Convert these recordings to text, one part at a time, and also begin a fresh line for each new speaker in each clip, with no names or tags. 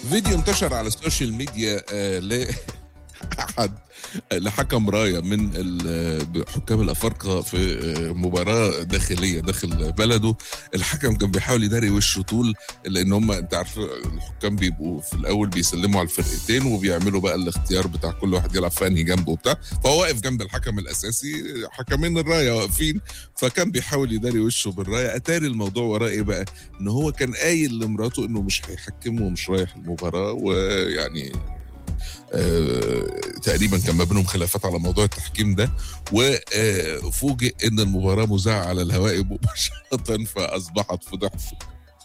فيديو انتشر على السوشيال ميديا آه ل احد لحكم رايه من ال- حكام الافارقه في آه، مباراه داخليه داخل بلده الحكم كان بيحاول يداري وشه طول لان هم انت عارف الحكام بيبقوا في الاول بيسلموا على الفرقتين وبيعملوا بقى الاختيار بتاع كل واحد يلعب في انهي جنبه وبتاع فهو واقف جنب الحكم الاساسي حكمين الرايه واقفين فكان بيحاول يداري وشه بالرايه اتاري الموضوع وراه ايه بقى ان هو كان قايل لمراته انه مش هيحكمه ومش رايح المباراه ويعني آه تقريبا كان ما بينهم خلافات على موضوع التحكيم ده وفوجئ ان المباراه مذاعه على الهواء مباشره فاصبحت فضيحه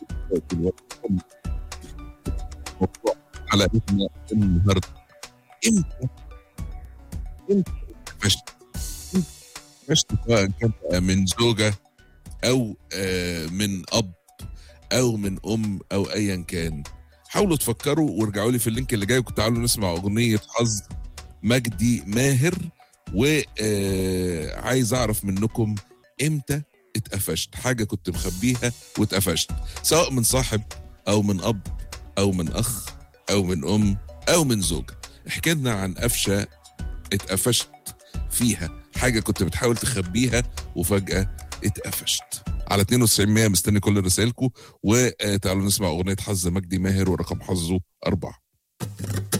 على اسم النهارده امتى امتى فشت فشت سواء كان من زوجه او آه، من اب او من ام او ايا كان حاولوا تفكروا وارجعوا لي في اللينك اللي جاي وكنت تعالوا نسمع اغنيه حظ مجدي ماهر وعايز اعرف منكم امتى اتقفشت حاجه كنت مخبيها واتقفشت سواء من صاحب او من اب او من اخ او من ام او من زوجه احكي لنا عن قفشه اتقفشت فيها حاجه كنت بتحاول تخبيها وفجاه اتقفشت على 92 100 مستني كل رسائلكم وتعالوا نسمع اغنيه حظ مجدي ماهر ورقم حظه أربعة